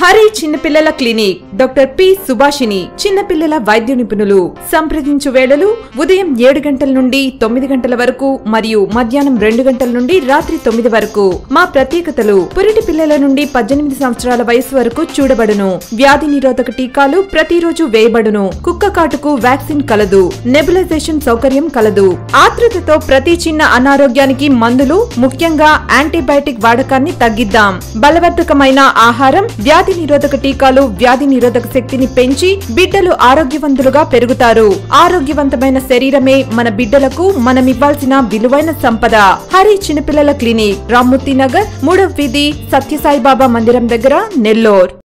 హరి చిన్నపిల్లల clinic doctor P Subhashini చిన్నపిల్లల వైద్య నిపుణులు సంప్రదించు వేళలు ఉదయం ఏడు గంటల నుండి తొమ్మిది గంటల వరకు మరియు మధ్యాహ్నం రెండు గంటల నుండి రాత్రి తొమ్మిది వరకు మా ప్రత్యేకతలు పురిటి పిల్లల నుండి పద్దెనిమిది సంవత్సరాల వయసు వరకు చూడబడును వ్యాధి నిరోధక టీకాలు ప్రతిరోజు వేయబడును కుక్క కాటుకు వ్యాక్సిన్ కలదు నెబులైజేషన్ సౌకర్యం కలదు ఆతృతతో ప్రతి చిన్న అనారోగ్యానికి మందులు ముఖ్యంగా యాంటీబయాటిక్ వాడకాన్ని తగ్గిద్దాం బలవర్ధకమైన ఆహారం వ్యాధి నిరోధక టీకాలు వ్యాధి నిరోధక శక్తిని పెంచి బిడ్డలు ఆరోగ్యవంతులుగా పెరుగుతారు ఆరోగ్యవంతమైన శరీరమే మన బిడ్డలకు మనమివ్వాల్సిన విలువైన సంపద హరి చిన్నపిల్లల క్లినిక్ రామ్మూర్తి నగర్ మూడవ వీధి సత్యసాయిబాబా మందిరం దగ్గర నెల్లూర్